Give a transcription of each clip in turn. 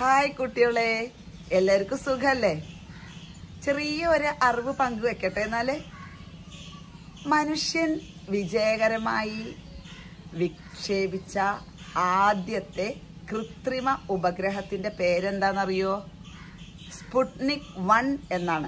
hi കുട്ടികളെ എല്ലാവർക്കും സുഖല്ലേ ചെറിയ ഒരു അറിവ് പങ്കുവെക്കട്ടെ എന്നാല് മനുഷ്യൻ വിജയകരമായി വിക്ഷേപിച്ച ആദ്യത്തെ കൃത്രിമ ഉപഗ്രഹത്തിന്റെ പേരെന്താണെന്നറിയോ സ്പുട്നിക് വൺ എന്നാണ്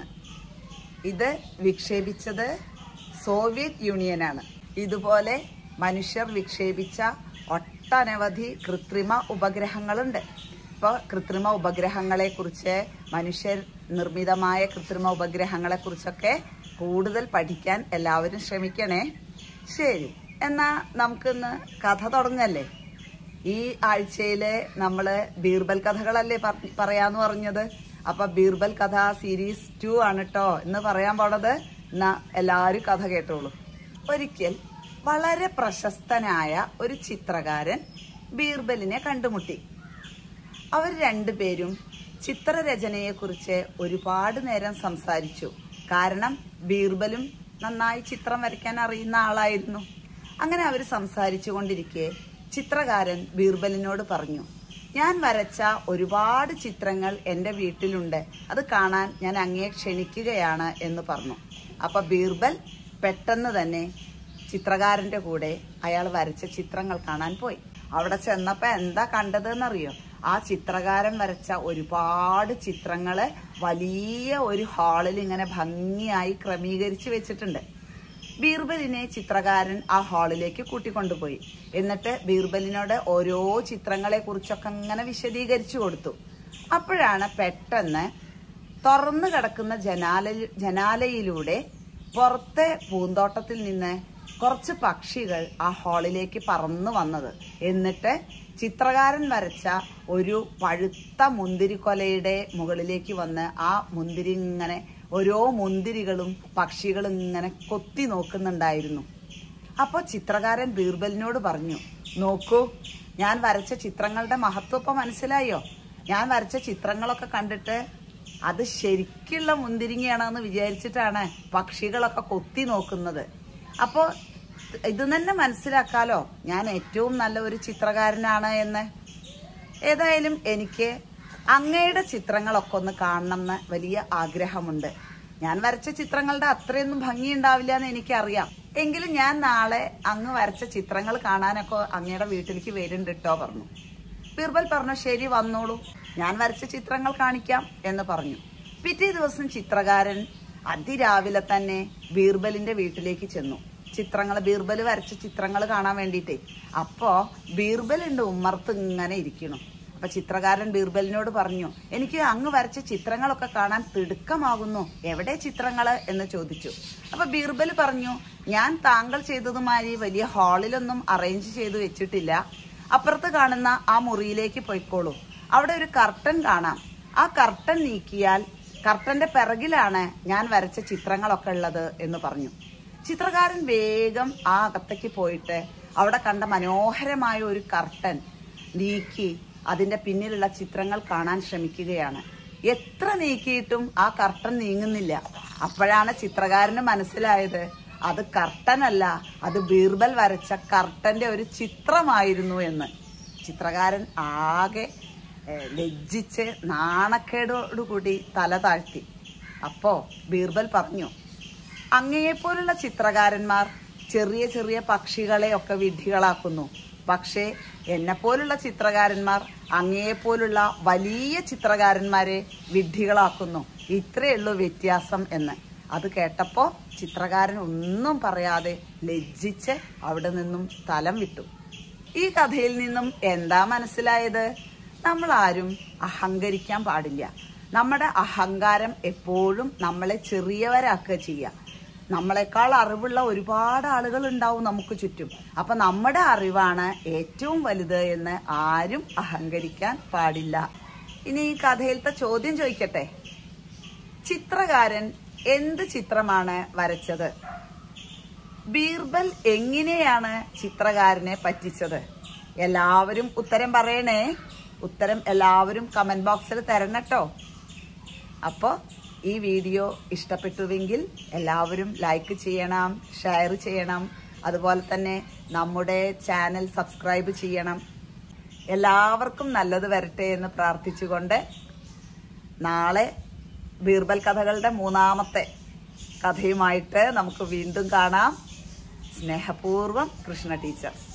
ഇത് വിക്ഷേപിച്ചത് സോവിയറ്റ് യൂണിയനാണ് ഇതുപോലെ മനുഷ്യർ വിക്ഷേപിച്ച ഒട്ടനവധി കൃത്രിമ ഉപഗ്രഹങ്ങളുണ്ട് ഇപ്പോൾ കൃത്രിമ ഉപഗ്രഹങ്ങളെ കുറിച്ച് മനുഷ്യർ നിർമ്മിതമായ കൃത്രിമ ഉപഗ്രഹങ്ങളെ കുറിച്ചൊക്കെ കൂടുതൽ പഠിക്കാൻ എല്ലാവരും ശ്രമിക്കണേ ശരി എന്നാ നമുക്കിന്ന് കഥ തുടങ്ങല്ലേ ഈ ആഴ്ചയില് നമ്മള് ബീർബൽ കഥകളല്ലേ പറ- പറയാന്ന് പറഞ്ഞത് അപ്പൊ ബീർബൽ കഥ സീരീസ് ടു ആണ് കേട്ടോ ഇന്ന് പറയാൻ പോണത് എന്നാ എല്ലാരും കഥ കേട്ടോളൂ ഒരിക്കൽ വളരെ പ്രശസ്തനായ ഒരു ചിത്രകാരൻ ബീർബലിനെ കണ്ടുമുട്ടി അവർ രണ്ടുപേരും ചിത്രരചനയെക്കുറിച്ച് ഒരുപാട് നേരം സംസാരിച്ചു കാരണം ബീർബലും നന്നായി ചിത്രം വരയ്ക്കാൻ അറിയുന്ന ആളായിരുന്നു അങ്ങനെ അവർ സംസാരിച്ചു കൊണ്ടിരിക്കെ ചിത്രകാരൻ ബീർബലിനോട് പറഞ്ഞു ഞാൻ വരച്ച ഒരുപാട് ചിത്രങ്ങൾ എൻ്റെ വീട്ടിലുണ്ട് അത് കാണാൻ ഞാൻ അങ്ങേ ക്ഷണിക്കുകയാണ് എന്ന് പറഞ്ഞു അപ്പൊ ബീർബൽ പെട്ടെന്ന് തന്നെ ചിത്രകാരന്റെ കൂടെ അയാൾ വരച്ച ചിത്രങ്ങൾ കാണാൻ പോയി അവിടെ ചെന്നപ്പോ എന്താ കണ്ടതെന്നറിയോ ആ ചിത്രകാരൻ വരച്ച ഒരുപാട് ചിത്രങ്ങള് വലിയ ഒരു ഹാളിൽ ഇങ്ങനെ ഭംഗിയായി ക്രമീകരിച്ചു വെച്ചിട്ടുണ്ട് ബീർബലിനെ ചിത്രകാരൻ ആ ഹാളിലേക്ക് കൂട്ടിക്കൊണ്ടുപോയി എന്നിട്ട് ബീർബലിനോട് ഓരോ ചിത്രങ്ങളെ കുറിച്ചൊക്കെ അങ്ങനെ വിശദീകരിച്ചു കൊടുത്തു അപ്പോഴാണ് പെട്ടെന്ന് തുറന്നു കിടക്കുന്ന ജനാല ജനാലയിലൂടെ പുറത്തെ പൂന്തോട്ടത്തിൽ നിന്ന് കുറച്ച് പക്ഷികൾ ആ ഹാളിലേക്ക് പറന്നു വന്നത് എന്നിട്ട് ചിത്രകാരൻ വരച്ച ഒരു പഴുത്ത മുന്തിരിക്കൊലയുടെ മുകളിലേക്ക് വന്ന് ആ മുന്തിരി ഇങ്ങനെ ഓരോ മുന്തിരികളും പക്ഷികളും ഇങ്ങനെ കൊത്തി നോക്കുന്നുണ്ടായിരുന്നു അപ്പോൾ ചിത്രകാരൻ ബീർബലിനോട് പറഞ്ഞു നോക്കൂ ഞാൻ വരച്ച ചിത്രങ്ങളുടെ മഹത്വം ഇപ്പൊ മനസ്സിലായോ ഞാൻ വരച്ച ചിത്രങ്ങളൊക്കെ കണ്ടിട്ട് അത് ശരിക്കുള്ള മുന്തിരിങ്ങയാണെന്ന് വിചാരിച്ചിട്ടാണ് പക്ഷികളൊക്കെ കൊത്തി നോക്കുന്നത് അപ്പോ ഇത് തന്നെ മനസ്സിലാക്കാലോ ഞാൻ ഏറ്റവും നല്ല ഒരു ചിത്രകാരനാണ് എന്ന് ഏതായാലും എനിക്ക് അങ്ങയുടെ ചിത്രങ്ങളൊക്കെ ഒന്ന് കാണണം എന്ന് വലിയ ആഗ്രഹമുണ്ട് ഞാൻ വരച്ച ചിത്രങ്ങളുടെ അത്രയൊന്നും ഭംഗിയുണ്ടാവില്ല എന്ന് എനിക്കറിയാം എങ്കിലും ഞാൻ നാളെ അങ്ങ് വരച്ച ചിത്രങ്ങൾ കാണാനൊക്കെ അങ്ങയുടെ വീട്ടിലേക്ക് വരുന്നുണ്ട് കേട്ടോ പറഞ്ഞു ബീർബൽ പറഞ്ഞു ശരി വന്നോളൂ ഞാൻ വരച്ച ചിത്രങ്ങൾ കാണിക്കാം എന്ന് പറഞ്ഞു പിറ്റേ ദിവസം ചിത്രകാരൻ അതിരാവിലെ തന്നെ ബീർബലിന്റെ വീട്ടിലേക്ക് ചെന്നു ചിത്രങ്ങൾ ബീർബൽ വരച്ച ചിത്രങ്ങൾ കാണാൻ വേണ്ടിയിട്ടേ അപ്പോ ബീർബൽ ഉണ്ട് ഉമ്മർത്ത് ഇങ്ങനെ ഇരിക്കണം അപ്പൊ ചിത്രകാരൻ ബീർബലിനോട് പറഞ്ഞു എനിക്ക് അങ്ങ് വരച്ച ചിത്രങ്ങളൊക്കെ കാണാൻ തിടുക്കമാകുന്നു എവിടെ ചിത്രങ്ങള് എന്ന് ചോദിച്ചു അപ്പൊ ബീർബൽ പറഞ്ഞു ഞാൻ താങ്കൾ ചെയ്തതുമാതിരി വലിയ ഹാളിലൊന്നും അറേഞ്ച് ചെയ്ത് വെച്ചിട്ടില്ല അപ്പുറത്ത് കാണുന്ന ആ മുറിയിലേക്ക് പോയിക്കോളൂ അവിടെ ഒരു കർട്ടൻ കാണാം ആ കർട്ടൻ നീക്കിയാൽ കർട്ടന്റെ പിറകിലാണ് ഞാൻ വരച്ച ചിത്രങ്ങളൊക്കെ ഉള്ളത് എന്ന് പറഞ്ഞു ചിത്രകാരൻ വേഗം ആ അകത്തേക്ക് പോയിട്ട് അവിടെ കണ്ട മനോഹരമായ ഒരു കർട്ടൻ നീക്കി അതിന്റെ പിന്നിലുള്ള ചിത്രങ്ങൾ കാണാൻ ശ്രമിക്കുകയാണ് എത്ര നീക്കിയിട്ടും ആ കർട്ടൻ നീങ്ങുന്നില്ല അപ്പോഴാണ് ചിത്രകാരന് മനസ്സിലായത് അത് കർട്ടനല്ല അത് ബീർബൽ വരച്ച കർട്ടന്റെ ഒരു ചിത്രമായിരുന്നു എന്ന് ചിത്രകാരൻ ആകെ ഏഹ്, ലജ്ജിച്ച് നാണക്കേടോടുകൂടി തല താഴ്ത്തി അപ്പോ ബീർബൽ പറഞ്ഞു അങ്ങയെപ്പോലുള്ള ചിത്രകാരന്മാർ ചെറിയ ചെറിയ പക്ഷികളെ ഒക്കെ വിഡ്ഢികളാക്കുന്നു പക്ഷേ എന്നെപ്പോലുള്ള ചിത്രകാരന്മാർ അങ്ങയെപ്പോലുള്ള വലിയ ചിത്രകാരന്മാരെ വിഡ്ഢികളാക്കുന്നു ഇത്രയേ ഉള്ളൂ വ്യത്യാസം എന്ന് അത് കേട്ടപ്പോ ചിത്രകാരൻ ഒന്നും പറയാതെ ലജ്ജിച്ച് അവിടെ നിന്നും സ്ഥലം വിട്ടു ഈ കഥയിൽ നിന്നും എന്താ മനസ്സിലായത് നമ്മൾ ആരും അഹങ്കരിക്കാൻ പാടില്ല നമ്മുടെ അഹങ്കാരം എപ്പോഴും നമ്മളെ ചെറിയവരാക്കുക ചെയ്യുക നമ്മളെക്കാൾ അറിവുള്ള ഒരുപാട് ആളുകൾ ഉണ്ടാവും നമുക്ക് ചുറ്റും അപ്പൊ നമ്മുടെ അറിവാണ് ഏറ്റവും വലുത് എന്ന് ആരും അഹങ്കരിക്കാൻ പാടില്ല ഇനി ഈ കഥയിലത്തെ ചോദ്യം ചോദിക്കട്ടെ ചിത്രകാരൻ എന്ത് ചിത്രമാണ് വരച്ചത് ബീർബൽ എങ്ങനെയാണ് ചിത്രകാരനെ പറ്റിച്ചത് എല്ലാവരും ഉത്തരം പറയണേ ഉത്തരം എല്ലാവരും കമന്റ് ബോക്സിൽ തരണട്ടോ അപ്പോൾ ഈ വീഡിയോ ഇഷ്ടപ്പെട്ടുവെങ്കിൽ എല്ലാവരും ലൈക്ക് ചെയ്യണം ഷെയർ ചെയ്യണം അതുപോലെ തന്നെ നമ്മുടെ ചാനൽ സബ്സ്ക്രൈബ് ചെയ്യണം എല്ലാവർക്കും നല്ലത് വരട്ടെ എന്ന് പ്രാർത്ഥിച്ചുകൊണ്ട് നാളെ ബീർബൽ കഥകളുടെ മൂന്നാമത്തെ കഥയുമായിട്ട് നമുക്ക് വീണ്ടും കാണാം സ്നേഹപൂർവം കൃഷ്ണ ടീച്ചർ